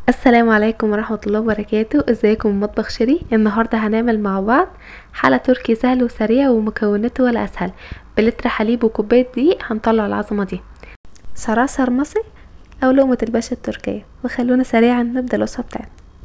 السلام عليكم ورحمة الله وبركاته ازيكم مطبخ شيري النهاردة هنعمل مع بعض حلا تركي سهل وسريع ومكوناته ولا اسهل بلتر حليب وكوباية دقيق هنطلع العظمة دي صراصر مصري او لقمة الباشا التركية وخلونا سريعا نبدأ الوصفة بتاعتنا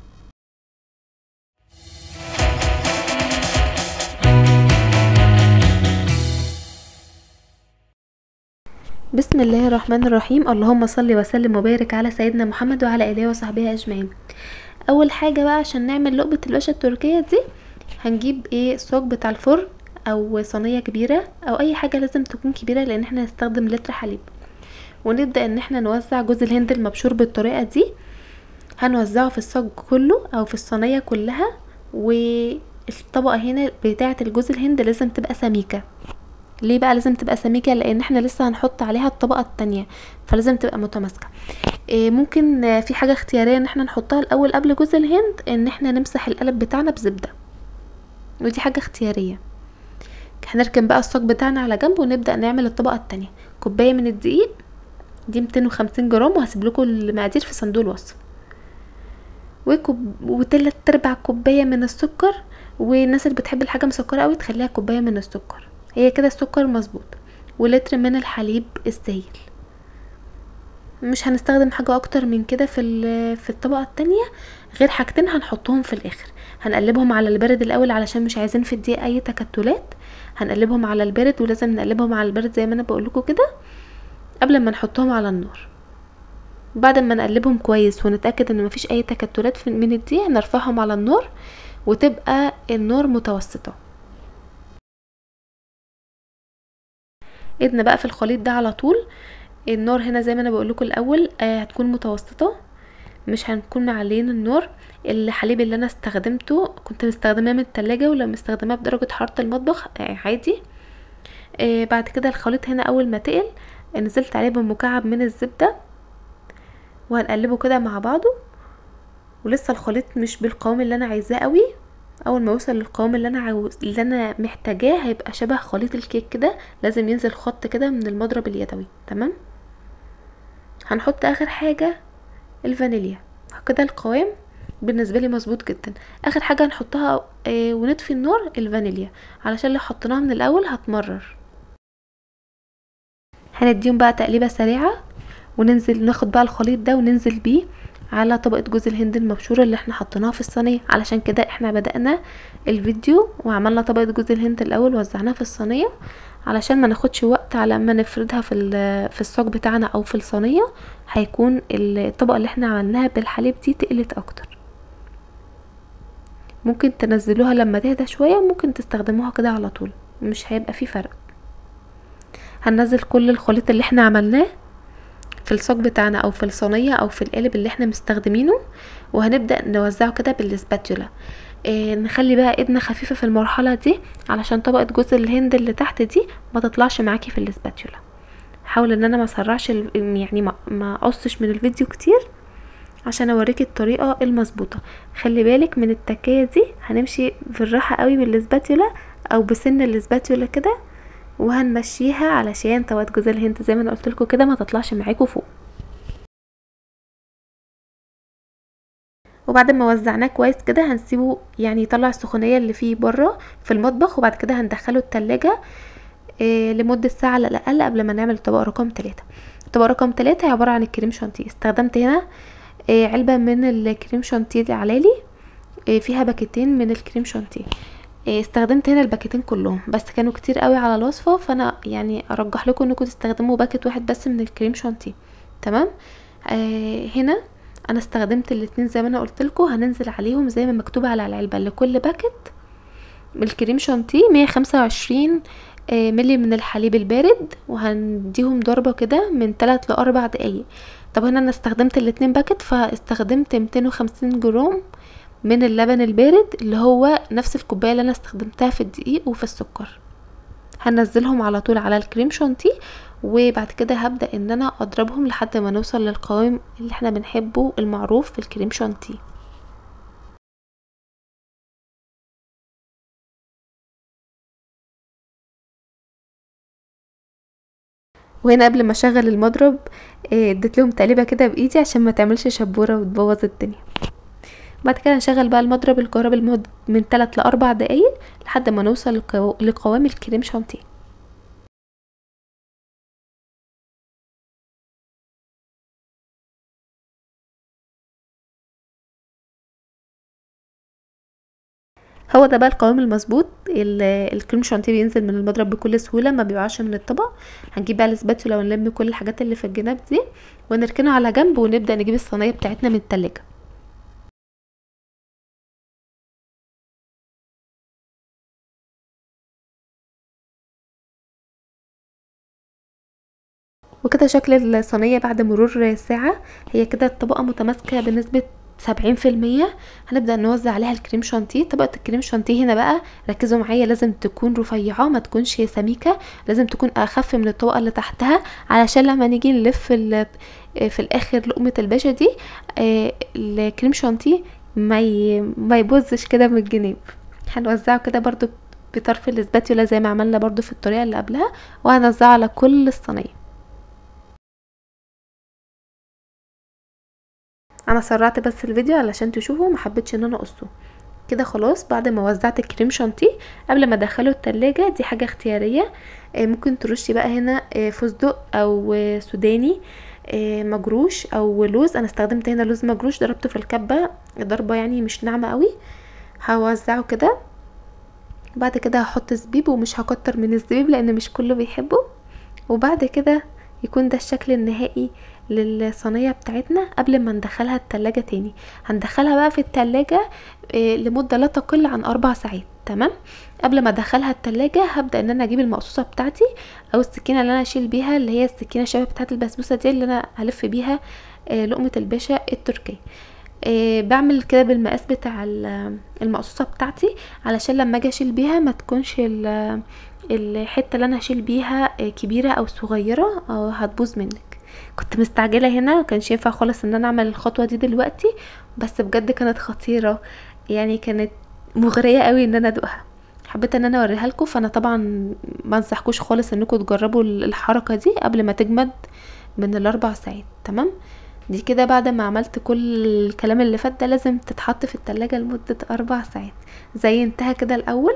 بسم الله الرحمن الرحيم اللهم صل وسلم وبارك على سيدنا محمد وعلى اله وصحبه اجمعين اول حاجه بقى عشان نعمل لقمه الباشا التركيه دي هنجيب ايه صاج بتاع الفرن او صينيه كبيره او اي حاجه لازم تكون كبيره لان احنا هنستخدم لتر حليب ونبدا ان احنا نوزع جوز الهند المبشور بالطريقه دي هنوزعه في الصاج كله او في الصينيه كلها والطبقه هنا بتاعه الجوز الهند لازم تبقى سميكه ليه بقى لازم تبقى سميكه لان احنا لسه هنحط عليها الطبقه التانية فلازم تبقى متماسكه إيه ممكن في حاجه اختياريه ان احنا نحطها الاول قبل جوز الهند ان احنا نمسح القلب بتاعنا بزبده ودي حاجه اختياريه هنركن بقى الصاج بتاعنا على جنب ونبدا نعمل الطبقه التانية كوبايه من الدقيق دي 250 جرام وهسيب لكم المقادير في صندوق الوصف وكوب وتلات ارباع كوبايه من السكر والناس اللي بتحب الحاجه مسكره قوي تخليها كوبايه من السكر هي كده السكر مظبوط ولتر من الحليب السائل مش هنستخدم حاجة اكتر من كده في في الطبقة التانية غير حاجتين هنحطهم في الاخر هنقلبهم على البارد الاول علشان مش عايزين في الدقيق اي تكتلات هنقلبهم على البارد ولازم نقلبهم على البارد زي ما انا بقولكوا كده قبل ما نحطهم على النار بعد ما نقلبهم كويس ونتاكد ان مفيش اي تكتلات من الدقيق نرفعهم على النار وتبقى النار متوسطه ايدنا بقى في الخليط ده على طول النار هنا زي ما انا بقول لكم الاول آه هتكون متوسطه مش هنكون معلين النار الحليب اللي انا استخدمته كنت مستخدماه من التلاجة ولما مستخدماه بدرجة حرارة المطبخ آه عادي آه بعد كده الخليط هنا اول ما تقل نزلت عليه بمكعب من الزبدة وهنقلبه كده مع بعضه ولسه الخليط مش بالقوام اللي انا عايزاه قوي اول ما يوصل للقوام اللي انا عاوز اللي انا محتاجاه هيبقى شبه خليط الكيك كده لازم ينزل خط كده من المضرب اليدوي تمام هنحط اخر حاجه الفانيليا كده القوام بالنسبه لي مظبوط جدا اخر حاجه هنحطها آه ونطفي النار الفانيليا علشان لو حطيناها من الاول هتمرر هنديهم بقى تقليبه سريعه وننزل ناخد بقى الخليط ده وننزل بيه على طبقة جوز الهند المبشورة اللي احنا حطيناها في الصينية علشان كده احنا بدأنا الفيديو وعملنا طبقة جوز الهند الاول وزعناها في الصينية علشان ما ناخدش وقت على ما نفردها في في الصاج بتاعنا او في الصينية هيكون الطبقة اللي احنا عملناها بالحليب دي تقلت اكتر ممكن تنزلوها لما تهدى شوية وممكن تستخدموها كده على طول مش هيبقى فيه فرق هننزل كل الخليط اللي احنا عملناه في الصاج بتاعنا او في الصينيه او في القالب اللي احنا مستخدمينه وهنبدا نوزعه كده بالسباتولا اه نخلي بقى ايدنا خفيفه في المرحله دي علشان طبقه جوز الهند اللي تحت دي ما تطلعش معاكي في السباتولا حاول ان انا ما اسرعش يعني ما ما اقصش من الفيديو كتير عشان اوريكي الطريقه المظبوطه خلي بالك من التكايه دي هنمشي بالراحه قوي بالسباتولا او بسن السباتولا كده وهنمشيها علشان طبقة جوز الهند زي ما انا قلت لكم كده ما تطلعش معاكم فوق وبعد ما وزعناه كويس كده هنسيبه يعني يطلع السخونيه اللي فيه بره في المطبخ وبعد كده هندخله التلاجة إيه لمدة ساعة على الأقل قبل ما نعمل الطبق رقم تلاتة الطبق رقم تلاتة عبارة عن الكريم شانتيه استخدمت هنا إيه علبة من الكريم شانتيه العلالي إيه فيها باكيتين من الكريم شانتيه استخدمت هنا الباكيتين كلهم بس كانوا كتير قوي على الوصفه فانا يعني ارجح لكم انكم تستخدموا باكيت واحد بس من الكريم شانتيه تمام آه هنا انا استخدمت الاتنين زي ما انا قلت لكم هننزل عليهم زي ما مكتوب على العلبه لكل باكيت بالكريم شانتيه 125 آه ملي من الحليب البارد وهنديهم ضربه كده من 3 ل 4 دقايق طب هنا انا استخدمت الاتنين باكيت فاستخدمت 250 جرام من اللبن البارد اللي هو نفس الكوبايه اللي انا استخدمتها في الدقيق وفي السكر هنزلهم على طول على الكريم شانتيه وبعد كده هبدا ان انا اضربهم لحد ما نوصل للقوام اللي احنا بنحبه المعروف في الكريم شانتيه وهنا قبل ما اشغل المضرب آه، اديت لهم تقليبه كده بايدي عشان ما تعملش شبوره وتبوظ الدنيا بعد كده نشغل بقى المضرب الكهربي لمدة من 3 ل 4 دقايق لحد ما نوصل لقو- لقوام الكريم شانتيه هو ده بقى القوام المظبوط ال- الكريم شانتيه بينزل من المضرب بكل سهوله ما بيقعش من الطبق هنجيب بقى الاسباتولا ونلم كل الحاجات اللي في الجناب دي ونركنها على جنب ونبدا نجيب الصينيه بتاعتنا من التلاجة وكده شكل الصينية بعد مرور ساعة هي كده الطبقة متماسكة بنسبة سبعين في المية هنبدأ نوزع عليها الكريم شانتيه طبقة الكريم شانتيه هنا بقى ركزوا معايا لازم تكون رفيعة ما تكونش سميكة لازم تكون أخف من الطبقة اللي تحتها علشان لما نيجي نلف ال- في الآخر لقمة الباشا دي آه، الكريم شانتيه ما ي- ما يبوظش كده من الجناب هنوزعه كده برضو بطرف الاسباتيولا زي ما عملنا برضو في الطريقة اللي قبلها وهنوزعه على كل الصينية انا سرعت بس الفيديو علشان تشوفوا ما حبيتش ان انا اقصه كده خلاص بعد ما وزعت الكريم شانتيه قبل ما ادخله التلاجة دي حاجة اختيارية آه، ممكن ترشي بقى هنا آه، فستق او آه، سوداني آه، مجروش او لوز انا استخدمت هنا لوز مجروش ضربته في الكبة ضربة يعني مش ناعمة قوي هوزعه كده بعد كده هحط زبيب ومش هكتر من الزبيب لان مش كله بيحبه وبعد كده يكون ده الشكل النهائي للصينية بتاعتنا قبل ما ندخلها التلاجة تاني هندخلها بقى في التلاجة آه، لمدة لا تقل عن أربع ساعات تمام قبل ما ادخلها التلاجة هبدأ ان انا اجيب المقصوصة بتاعتي او السكينة اللي انا اشيل بيها اللي هي السكينة الشبه بتاعت البسبوسة دي اللي انا هلف بيها آه، لقمة الباشا التركية آه، بعمل كده بالمقاس بتاع ال- المقصوصة بتاعتي علشان لما اجي اشيل بيها ما تكونش ال- الحتة اللي انا هشيل بيها آه، كبيرة او صغيرة او هتبوظ منك كنت مستعجلة هنا مكانش ينفع خالص ان انا اعمل الخطوة دي دلوقتي بس بجد كانت خطيرة يعني كانت مغرية قوي ان انا ادوقها حبيت ان انا اوريها لكم فانا طبعا ما انصحكوش خالص انكم تجربوا الحركة دي قبل ما تجمد من الاربع ساعات تمام دي كده بعد ما عملت كل الكلام اللي فات ده لازم تتحط في التلاجة لمدة اربع ساعات زينتها كده الاول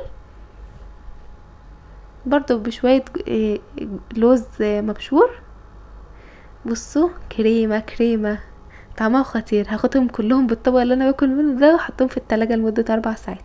برضو بشوية ج- إيه لوز مبشور بصوا كريمة كريمة طعمها خطير هاخدهم كلهم بالطبق اللي انا باكل منه ده واحطهم في التلاجة لمدة اربع ساعات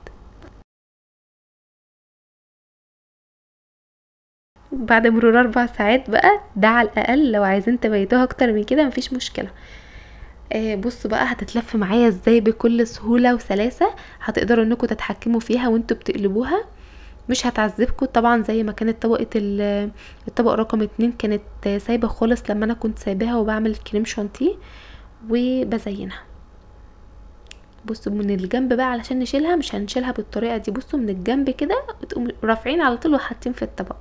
بعد مرور اربع ساعات بقى ده على الاقل لو عايزين تبيتوها اكتر من كده مفيش مشكله آه بصوا بقى هتتلف معايا ازاي بكل سهوله وسلاسه هتقدروا انكم تتحكموا فيها وانتوا بتقلبوها مش هتعذبكم طبعا زي ما كانت طبقه ال- الطبق رقم اتنين كانت سايبه خالص لما انا كنت سايباها وبعمل كريم شانتيه وبزينها بصوا من الجنب بقى علشان نشيلها مش هنشيلها بالطريقه دي بصوا من الجنب كده تقوموا رافعين على طول وحاطين في الطبق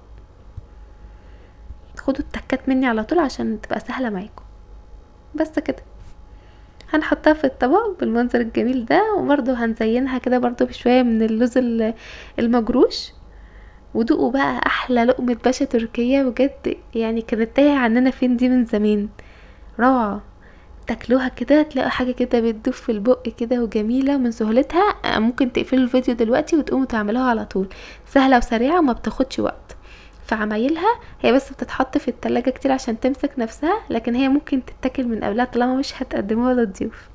خدوا التكات مني على طول عشان تبقى سهله معاكم بس كده هنحطها في الطبق بالمنظر الجميل ده وبرضه هنزينها كده برضه بشويه من اللوز ال- المجروش ودوقوا بقى احلى لقمه باشا تركيا بجد يعني كانت تايهه عننا فين دي من زمان روعه تاكلوها كده تلاقوا حاجه كده بتدوب في البق كده وجميله من سهولتها آه، ممكن تقفلوا الفيديو دلوقتي وتقوموا تعملوها على طول سهله وسريعه وما بتاخدش وقت في عمايلها هي بس بتتحط في التلاجة كتير عشان تمسك نفسها لكن هي ممكن تتاكل من قبلها طالما مش هتقدموها للضيوف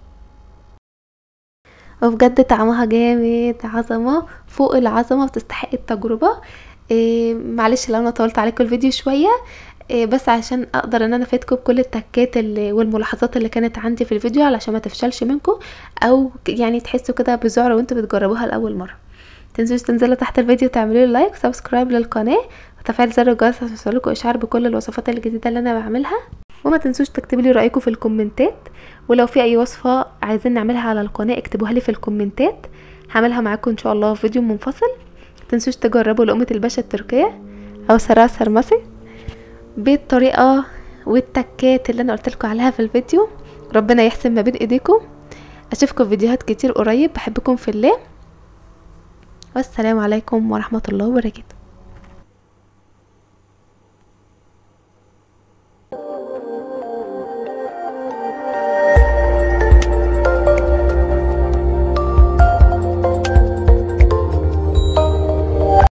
وبجد طعمها جامد عظمة فوق العظمة وتستحق التجربة إيه معلش لو انا طولت عليكم الفيديو شوية إيه بس عشان اقدر ان انا افيدكم بكل التكات اللي والملاحظات اللي كانت عندي في الفيديو علشان ما تفشلش منكم او يعني تحسوا كده بزعرة وانتوا بتجربوها لاول مرة تنسوش تنزلوا تحت الفيديو تعملوا لي لايك سبسكرايب للقناه وتفعيل زر الجرس عشان يوصلكوا اشعار بكل الوصفات الجديده اللي انا بعملها وما تنسوش تكتبوا لي رايكم في الكومنتات ولو في اي وصفه عايزين نعملها على القناه اكتبوها لي في الكومنتات هعملها معاكم ان شاء الله في فيديو منفصل تنسوش تجربوا لقمه الباشا التركيه او سراء سرمسي بالطريقه والتكات اللي انا قلت لكم عليها في الفيديو ربنا يحسن ما بين ايديكم اشوفكم في فيديوهات كتير قريب بحبكم في الله والسلام عليكم ورحمه الله وبركاته